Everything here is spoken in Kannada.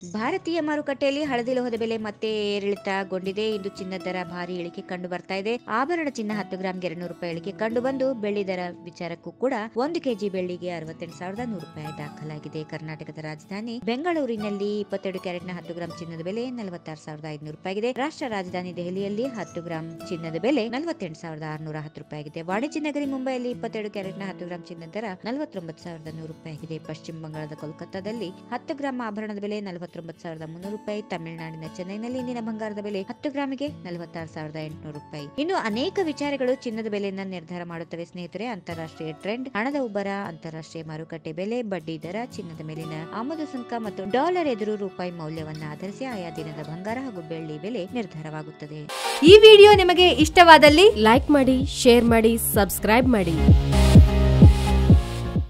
ಭಾರತೀಯ ಮಾರುಕಟ್ಟೆಯಲ್ಲಿ ಹಳದಿ ಲೋಹದ ಬೆಲೆ ಮತ್ತೆ ಏರಿಳಿತಗೊಂಡಿದೆ ಇಂದು ಚಿನ್ನದ ದರ ಭಾರಿ ಇಳಿಕೆ ಕಂಡು ಬರ್ತಾ ಇದೆ ಆಭರಣ ಚಿನ್ನ ಹತ್ತು ಗ್ರಾಂಗೆ ಎರಡ್ನೂರು ರೂಪಾಯಿ ಇಳಿಕೆ ಕಂಡು ಬಂದು ಬೆಳ್ಳಿ ದರ ವಿಚಾರಕ್ಕೂ ಕೂಡ ಒಂದು ಕೆಜಿ ಬೆಳ್ಳಿಗೆ ಅರವತ್ತೆಂಟು ಸಾವಿರದ ನೂರು ರೂಪಾಯಿ ದಾಖಲಾಗಿದೆ ಕರ್ನಾಟಕದ ರಾಜಧಾನಿ ಬೆಂಗಳೂರಿನಲ್ಲಿ ಇಪ್ಪತ್ತೆರಡು ಕ್ಯಾರೆಟ್ನ ಹತ್ತು ಗ್ರಾಂ ಚಿನ್ನದ ಬೆಲೆ ನಲವತ್ತಾರು ಸಾವಿರದ ಐದುನೂರು ರೂಪಾಯಿ ಆಗಿದೆ ರಾಷ್ಟ್ರ ರಾಜಧಾನಿ ದೆಹಲಿಯಲ್ಲಿ ಹತ್ತು ಗ್ರಾಂ ಚಿನ್ನದ ಬೆಲೆ ನಲವತ್ತೆಂಟು ಸಾವಿರದ ಆರುನೂರ ಹತ್ತು ರೂಪಾಯಿ ಆಗಿದೆ ವಾಣಿಜ್ಯ ನಗರಿ ಮುಂಬೈಯಲ್ಲಿ ಇಪ್ಪತ್ತೆರಡು ಕ್ಯಾರೆಟ್ನ ಹತ್ತು ಗ್ರಾಂ ಚಿನ್ನದ ದರ ನಲವತ್ತೊಂಬತ್ತು ಸಾವಿರದ ನೂರು ರೂಪಾಯಿ ಆಗಿದೆ ಪಶ್ಚಿಮ ಬಂಗಾಳದ ಕೋಲ್ಕತ್ತಾದಲ್ಲಿ ಹತ್ತು ಗ್ರಾಂ ಆಭರಣದ ಬೆಲೆ ನಲವತ್ತೊಂಬತ್ತು ಸಾವಿರದ ಮುನ್ನೂರು ರೂಪಾಯಿ ತಮಿಳುನಾಡಿನ ಚೆನ್ನೈನಲ್ಲಿ ಇಂದಿನ ಬಂಗಾರದ ಬೆಲೆ ಹತ್ತು ಗ್ರಾಮಿಗೆ ನಲವತ್ತಾರು ಸಾವಿರದ ಎಂಟುನೂರು ರೂಪಾಯಿ ಇನ್ನು ಅನೇಕ ವಿಚಾರಗಳು ಚಿನ್ನದ ಬೆಲೆಯನ್ನ ನಿರ್ಧಾರ ಮಾಡುತ್ತವೆ ಸ್ನೇಹಿತರೆ ಅಂತಾರಾಷ್ಟ್ರೀಯ ಟ್ರೆಂಡ್ ಹಣದ ಉಬ್ಬರ ಅಂತಾರಾಷ್ಟ್ರೀಯ ಮಾರುಕಟ್ಟೆ ಬೆಲೆ ಬಡ್ಡಿ ದರ ಚಿನ್ನದ ಮೇಲಿನ ಆಮದು ಸುಂಕ ಮತ್ತು ಡಾಲರ್ ಎದುರು ರೂಪಾಯಿ ಮೌಲ್ಯವನ್ನ ಆಧರಿಸಿ ಆಯಾ ದಿನದ ಬಂಗಾರ ಹಾಗೂ ಬೆಳ್ಳಿ ಬೆಲೆ ನಿರ್ಧಾರವಾಗುತ್ತದೆ ಈ ವಿಡಿಯೋ ನಿಮಗೆ ಇಷ್ಟವಾದಲ್ಲಿ ಲೈಕ್ ಮಾಡಿ ಶೇರ್ ಮಾಡಿ ಸಬ್ಸ್ಕ್ರೈಬ್ ಮಾಡಿ